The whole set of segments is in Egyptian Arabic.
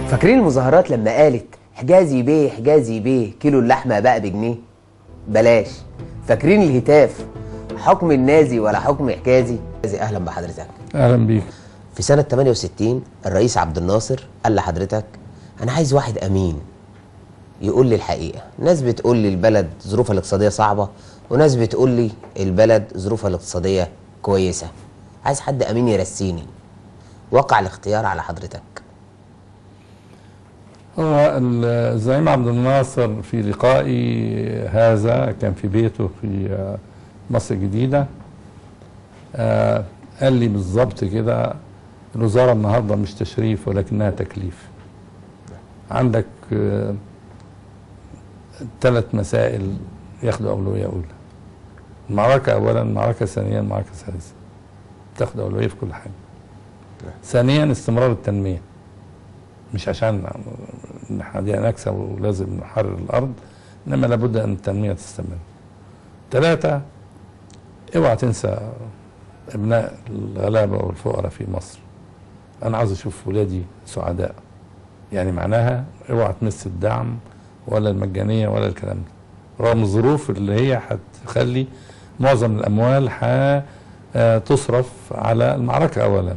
فاكرين المظاهرات لما قالت حجازي بيه حجازي بيه كيلو اللحمه بقى بجنيه بلاش فاكرين الهتاف حكم النازي ولا حكم حجازي اهلا بحضرتك اهلا بيك في سنه 68 الرئيس عبد الناصر قال لحضرتك انا عايز واحد امين يقول لي الحقيقه ناس بتقول لي البلد ظروفها الاقتصاديه صعبه وناس بتقول لي البلد ظروفها الاقتصاديه كويسه عايز حد امين يرسيني وقع الاختيار على حضرتك هو الزعيم عبد الناصر في لقائي هذا كان في بيته في مصر الجديدة آه قال لي بالظبط كده الوزارة النهاردة مش تشريف ولكنها تكليف عندك آه ثلاث مسائل ياخدوا أولوية أولى المعركة أولا المعركة ثانيا المعركة ثالثة تاخد أولوية في كل حاجة ثانيا استمرار التنمية مش عشان احنا دي نكسب ولازم نحرر الارض انما لابد ان التنميه تستمر. ثلاثه اوعى تنسى ابناء الغلابه والفقراء في مصر. انا عاوز اشوف ولادي سعداء. يعني معناها اوعى تمس الدعم ولا المجانيه ولا الكلام ده. رغم الظروف اللي هي هتخلي معظم الاموال هتصرف على المعركه اولا.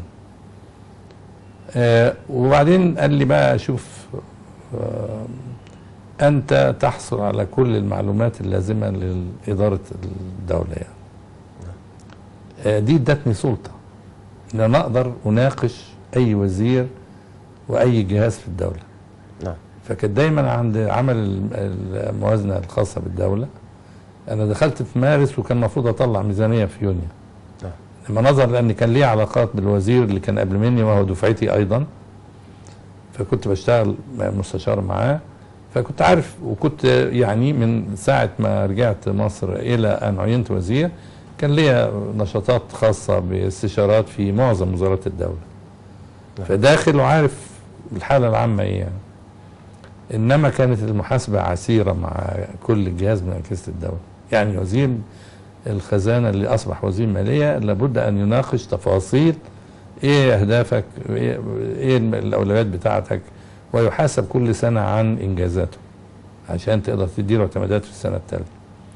آه وبعدين قال لي بقى شوف آه انت تحصل على كل المعلومات اللازمه لاداره الدوله يعني. آه دي ادتني سلطه ان انا اقدر اناقش اي وزير واي جهاز في الدوله. نعم. فكانت دايما عند عمل الموازنه الخاصه بالدوله انا دخلت في مارس وكان المفروض اطلع ميزانيه في يونيو. لما نظر لان كان ليه علاقات بالوزير اللي كان قبل مني وهو دفعتي ايضا فكنت بشتغل مستشار معاه فكنت عارف وكنت يعني من ساعه ما رجعت مصر الى ان عينت وزير كان ليا نشاطات خاصه باستشارات في معظم وزارات الدوله فداخل وعارف الحاله العامه ايه يعني انما كانت المحاسبه عسيره مع كل جهاز من اجهزه الدوله يعني وزير الخزانه اللي اصبح وزير ماليه لابد ان يناقش تفاصيل ايه اهدافك ايه, إيه الاولويات بتاعتك ويحاسب كل سنه عن انجازاته عشان تقدر تديله اعتمادات في السنه الثالثه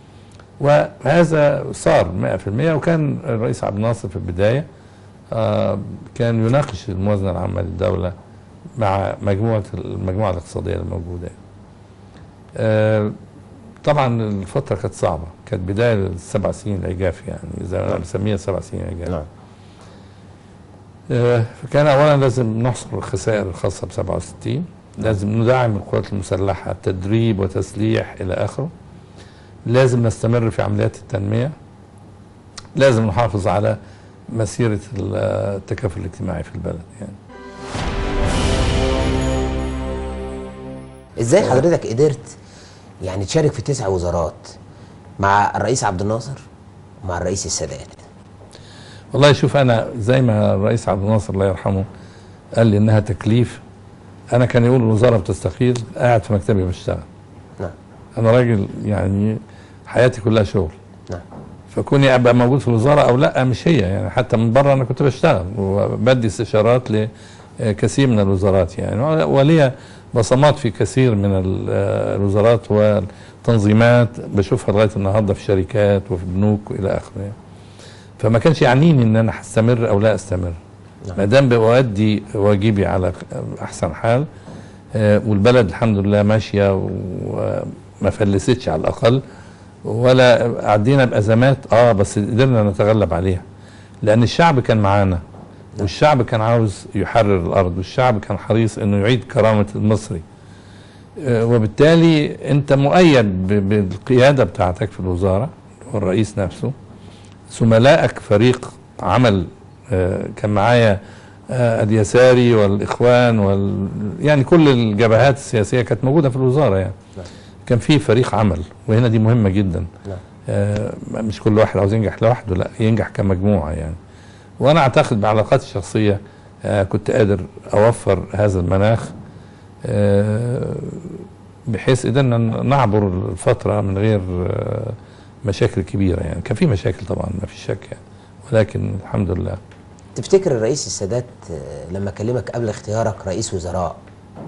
وهذا صار 100% وكان الرئيس عبد الناصر في البدايه آه كان يناقش الموازنه العامه للدوله مع مجموعه المجموعه الاقتصاديه الموجوده آه طبعا الفترة كانت صعبة كانت بداية السبع سنين العجاف يعني زي ما انا بسميها سبع سنين عجاف نعم آه فكان أولا لازم نحصر الخسائر الخاصة ب 67 لازم ندعم القوات المسلحة تدريب وتسليح إلى آخره لازم نستمر في عمليات التنمية لازم نحافظ على مسيرة التكافل الاجتماعي في البلد يعني ازاي حضرتك قدرت يعني تشارك في تسع وزارات مع الرئيس عبد الناصر ومع الرئيس السادات والله شوف انا زي ما الرئيس عبد الناصر الله يرحمه قال لي انها تكليف انا كان يقول الوزاره بتستقيل قاعد في مكتبي بشتغل نعم انا راجل يعني حياتي كلها شغل نعم فكوني ابقى موجود في الوزاره او لا مش هي يعني حتى من بره انا كنت بشتغل وبدي استشارات لكثير من الوزارات يعني وليا بصمات في كثير من الوزارات والتنظيمات بشوفها لغايه النهارده في شركات وفي بنوك والى اخره يعني. فما كانش يعنيني ان انا هستمر او لا استمر ما دام بؤدي واجبي على احسن حال والبلد الحمد لله ماشيه وما فلستش على الاقل ولا عدينا بازمات اه بس قدرنا نتغلب عليها لان الشعب كان معانا والشعب كان عاوز يحرر الارض والشعب كان حريص انه يعيد كرامه المصري وبالتالي انت مؤيد بالقياده بتاعتك في الوزاره والرئيس نفسه زملائك فريق عمل كان معايا اليساري والاخوان وال يعني كل الجبهات السياسيه كانت موجوده في الوزاره يعني كان في فريق عمل وهنا دي مهمه جدا مش كل واحد عاوز ينجح لوحده لا ينجح كمجموعه يعني وانا اعتقد بعلاقاتي الشخصيه آه كنت قادر اوفر هذا المناخ آه بحيث قدرنا نعبر الفتره من غير آه مشاكل كبيره يعني كان في مشاكل طبعا ما في شك يعني ولكن الحمد لله تفتكر الرئيس السادات لما كلمك قبل اختيارك رئيس وزراء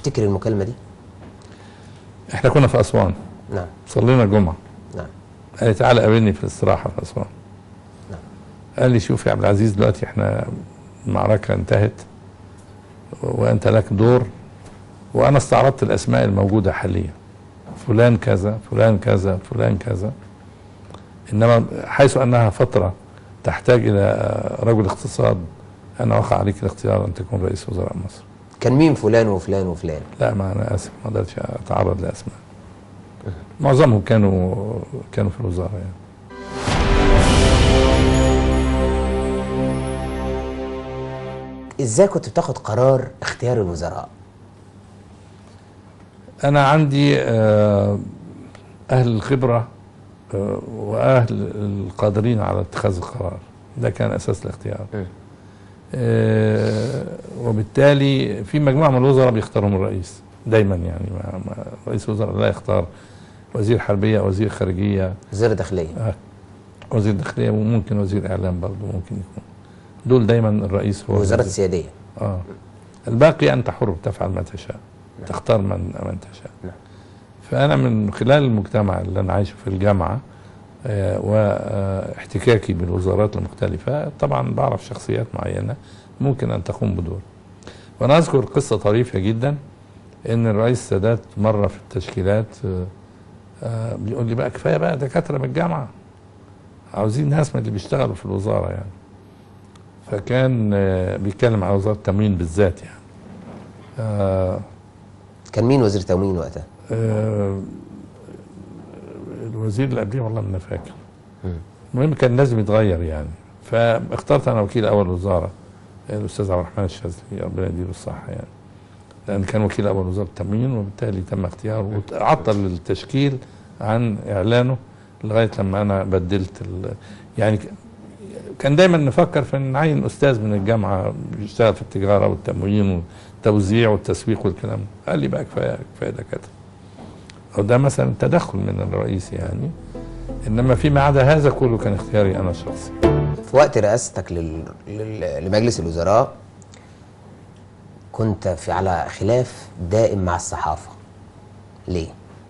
تفتكر المكالمه دي احنا كنا في اسوان نعم صلينا جمعه نعم قال لي تعالى قابلني في الاستراحه في اسوان نعم. قال لي شوف يا عبد العزيز دلوقتي احنا المعركه انتهت وانت لك دور وانا استعرضت الاسماء الموجوده حاليا فلان كذا فلان كذا فلان كذا انما حيث انها فتره تحتاج الى رجل اقتصاد انا وقع عليك الاختيار ان تكون رئيس وزراء مصر كان مين فلان وفلان وفلان لا ما انا اسف ما اقدرش اتعرض لاسماء معظمهم كانوا كانوا في الوزاره يعني ازاي كنت بتاخد قرار اختيار الوزراء انا عندي آه، اهل الخبره آه، واهل القادرين على اتخاذ القرار ده كان اساس الاختيار م. آه، وبالتالي في مجموعه من الوزراء بيختارهم الرئيس دايما يعني ما ما رئيس الوزراء لا يختار وزير حربيه وزير خارجيه وزير الداخليه آه، وزير داخليه وممكن وزير اعلام برضه ممكن يكون دول دايما الرئيس هو وزاره الوزير. السياديه اه الباقي انت حر تفعل ما تشاء تختار من من تشاء نعم. فانا من خلال المجتمع اللي انا عايشه في الجامعه آه، واحتكاكي بالوزارات المختلفه طبعا بعرف شخصيات معينه ممكن ان تقوم بدور وانا اذكر قصه طريفه جدا ان الرئيس السادات مره في التشكيلات آه، آه، بيقول لي بقى كفايه بقى دكاتره من الجامعه عاوزين ناس من اللي بيشتغلوا في الوزاره يعني فكان آه، بيتكلم على وزاره التموين بالذات يعني آه، كان مين وزير تموين وقتها آه، الوزير اللي قبليه والله ما انا فاكر مم. المهم كان لازم يتغير يعني فاخترت انا وكيل اول وزاره الاستاذ عبد الرحمن الشاذلي ربنا يديله الصحه يعني لان كان وكيل اول وزاره التموين وبالتالي تم اختياره وعطل التشكيل عن اعلانه لغايه لما انا بدلت ال يعني ك- كان دايما نفكر في ان نعين استاذ من الجامعه بيشتغل في التجاره والتموين والتوزيع والتسويق والكلام ده. قال لي بقى كفايه كفايه دكاتره وده مثلا تدخل من الرئيس يعني انما فيما عدا هذا كله كان اختياري انا الشخصي في وقت رئاستك لل... لل... لمجلس الوزراء كنت في على خلاف دائم مع الصحافه ليه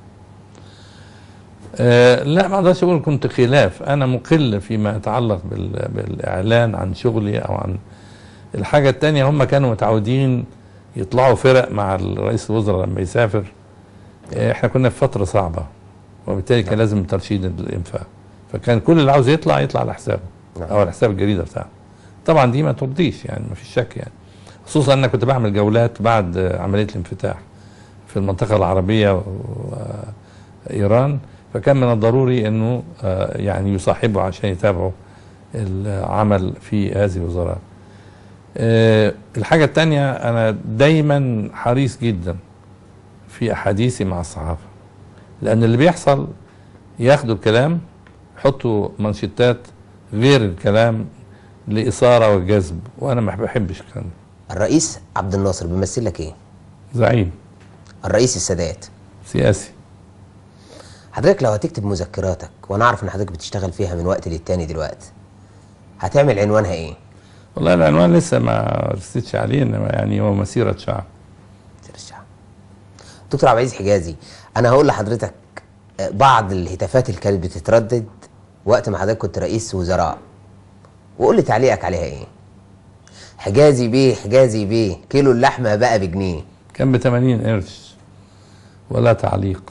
آه لا ما اقدرش اقول كنت خلاف انا مقل فيما يتعلق بال... بالاعلان عن شغلي او عن الحاجه التانية هم كانوا متعودين يطلعوا فرق مع رئيس الوزراء لما يسافر آه احنا كنا في فتره صعبه وبالتالي كان لازم ترشيد الانفاق فكان كل اللي عاوز يطلع يطلع على حسابه نعم. او على حساب الجريده بتاعته طبعا دي ما ترضيش يعني ما فيش شك يعني خصوصا ان كنت بعمل جولات بعد آه، عمليه الانفتاح في المنطقه العربيه وايران فكان من الضروري انه آه، يعني يصاحبوا عشان يتابعوا العمل في هذه الوزارات آه، الحاجة التانية أنا دايما حريص جدا في أحاديثي مع الصحافة لأن اللي بيحصل ياخدوا الكلام يحطوا منشطات غير الكلام لإثارة وجذب وأنا ما بحبش الكلام ده. الرئيس عبد الناصر بيمثل لك ايه زعيم الرئيس السادات سياسي حضرتك لو هتكتب مذكراتك وانا اعرف ان حضرتك بتشتغل فيها من وقت للتاني دلوقتي هتعمل عنوانها ايه والله العنوان لسه ما رستش عليه إنما يعني هو مسيرة شعب سير الشعب دكتور عبد العزيز حجازي انا هقول لحضرتك آه، بعض الهتافات اللي كانت بتتردد وقت ما حضرتك كنت رئيس وزراء وقول لي تعليقك عليها ايه حجازي بيه حجازي بيه كيلو اللحمه بقى بجنيه كان ب 80 قرش ولا تعليق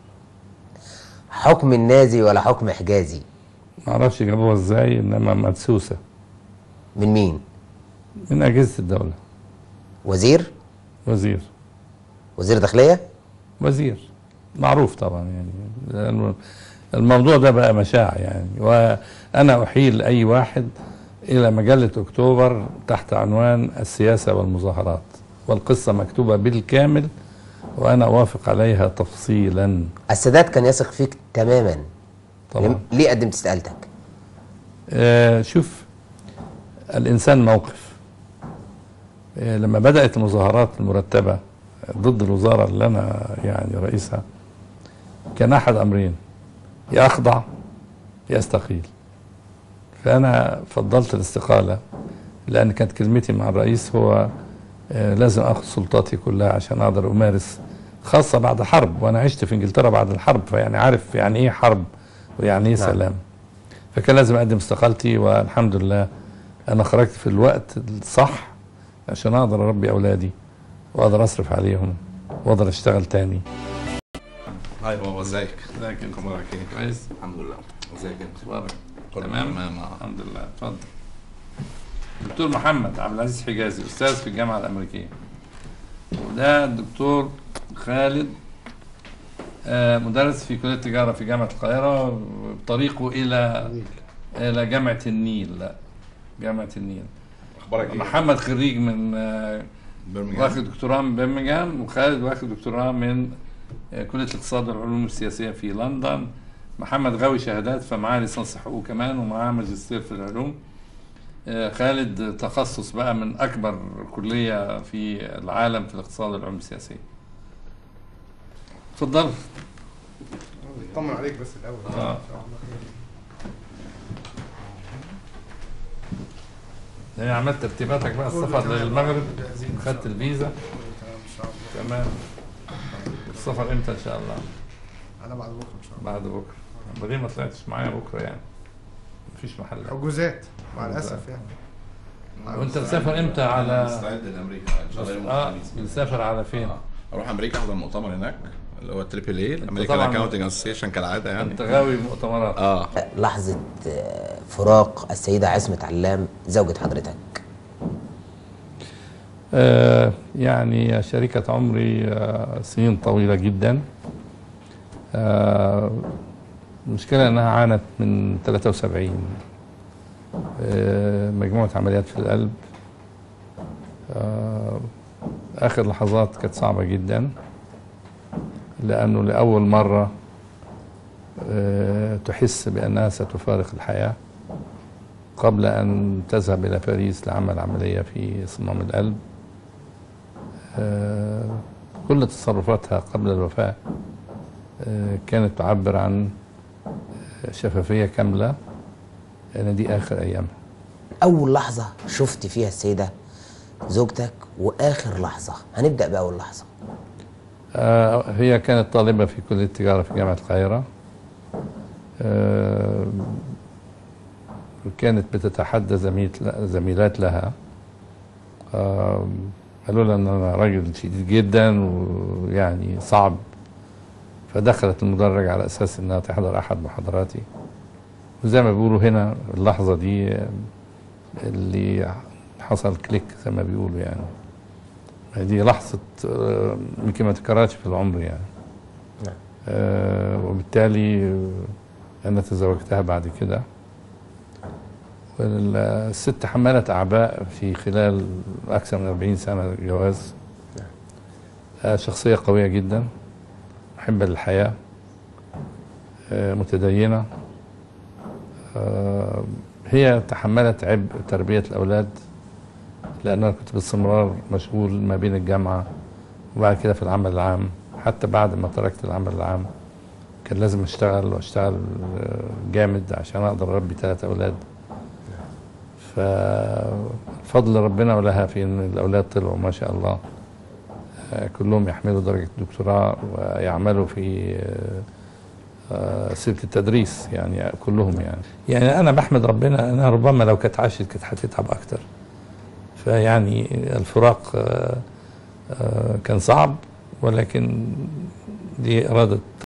حكم النازي ولا حكم حجازي ما اعرفش جابوها ازاي انما مدسوسه من مين من اجهزه الدوله وزير وزير وزير داخليه وزير معروف طبعا يعني لأنه الموضوع ده بقى مشاع يعني وانا احيل اي واحد الى مجله اكتوبر تحت عنوان السياسه والمظاهرات والقصه مكتوبه بالكامل وانا اوافق عليها تفصيلا السادات كان يثق فيك تماما طبعا ليه قدمت استقالتك آه، شوف الإنسان موقف آه، لما بدأت المظاهرات المرتبة ضد الوزارة اللي أنا يعني رئيسها كان أحد أمرين يا أخضع يا أستقيل فأنا فضلت الاستقالة لأن كانت كلمتي مع الرئيس هو آه، لازم اخذ سلطاتي كلها عشان اقدر امارس خاصه بعد حرب وانا عشت في انجلترا بعد الحرب فيعني عارف يعني ايه حرب ويعني ايه نعم. سلام فكان لازم اقدم استقالتي والحمد لله انا خرجت في الوقت الصح عشان اقدر اربي اولادي واقدر اصرف عليهم واقدر اشتغل تاني هاي بابا ازيك؟ ازيك انت اخبارك ايه؟ كويس الحمد لله ازيك انت؟ اخبارك كله تمام؟ تمام آه. الحمد لله اتفضل دكتور محمد عبد العزيز حجازي استاذ في الجامعه الامريكيه وده الدكتور خالد آه، مدرس في كليه التجاره في جامعه القاهره بطريقه الى الى جامعه النيل لا جامعه النيل اخبارك ايه؟ محمد خريج من آه، برمنجهام واخد دكتوراه من برمنجهام وخالد واخد دكتوراه من آه، كليه الاقتصاد والعلوم السياسيه في لندن محمد غاوي شهادات فمعاه ليسانس حقوق كمان ومعاه ماجستير في العلوم آه، خالد تخصص بقى من اكبر كليه في العالم في الاقتصاد والعلوم السياسيه اتفضل طمن عليك بس الاول آه. ان شاء الله خير هي عملت ترتيباتك بقى السفر للمغرب خدت الفيزا تمام ان شاء الله تمام السفر امتى ان شاء الله انا بعد بكره ان شاء الله بعد بكره طب ليه ما طلعتش معايا بكره يعني مفيش محل حجوزات مع الاسف يعني وانت مسافر امتى على مستعد لامريكا ان شاء الله يوم اه الخميس بنسافر على فين؟ آه. اروح امريكا احضر مؤتمر هناك اللي هو التريبل اي الامريكان طبعاً- اكاونتنج اسوسيشن كالعاده يعني انت غاوي مؤتمرات اه لحظة آه، فراق السيدة عصمة علام زوجة حضرتك آه يعني شريكة عمري آه سنين طويلة جدا آه المشكلة انها عانت من 73 آه مجموعة عمليات في القلب آه اخر لحظات كانت صعبة جدا لانه لاول مرة آه تحس بانها ستفارق الحياة قبل أن تذهب إلى باريس لعمل عملية في صمام القلب آه، كل تصرفاتها قبل الوفاة آه، كانت تعبر عن شفافية كاملة أن دي آخر أيامها أول لحظة شفت فيها السيدة زوجتك وآخر لحظة هنبدأ بأول لحظة آه، هي كانت طالبة في كلية التجارة في جامعة القاهرة آه، كانت بتتحدى زميلت- زميلات لها آه، قالوا لها ان انا راجل شديد جدا ويعني صعب فدخلت المدرج على اساس انها تحضر احد محاضراتي وزي ما بيقولوا هنا اللحظه دي آه، اللي حصل كليك زي ما بيقولوا يعني دي لحظة آه، يمكن ما تكررش في العمر يعني نعم. آه، وبالتالي آه، أنا تزوجتها بعد كده والست حملت أعباء في خلال أكثر من 40 سنة جواز آه، شخصية قوية جدا محبة للحياة آه، متدينة آه، هي تحملت عبء تربية الأولاد لأن أنا كنت باستمرار مشغول ما بين الجامعة وبعد كده في العمل العام حتى بعد ما تركت العمل العام كان لازم أشتغل وأشتغل آه، جامد عشان أقدر أربي ثلاثة أولاد ففضل ربنا ولها في إن الأولاد طلعوا ما شاء الله آه، كلهم يحملوا درجة دكتوراه ويعملوا في آه، آه، سلك التدريس يعني كلهم يعني يعني أنا بحمد ربنا أنها ربما لو كانت عاشت كانت هتتعب أكتر فيعني الفراق آه، آه، كان صعب ولكن دي إرادة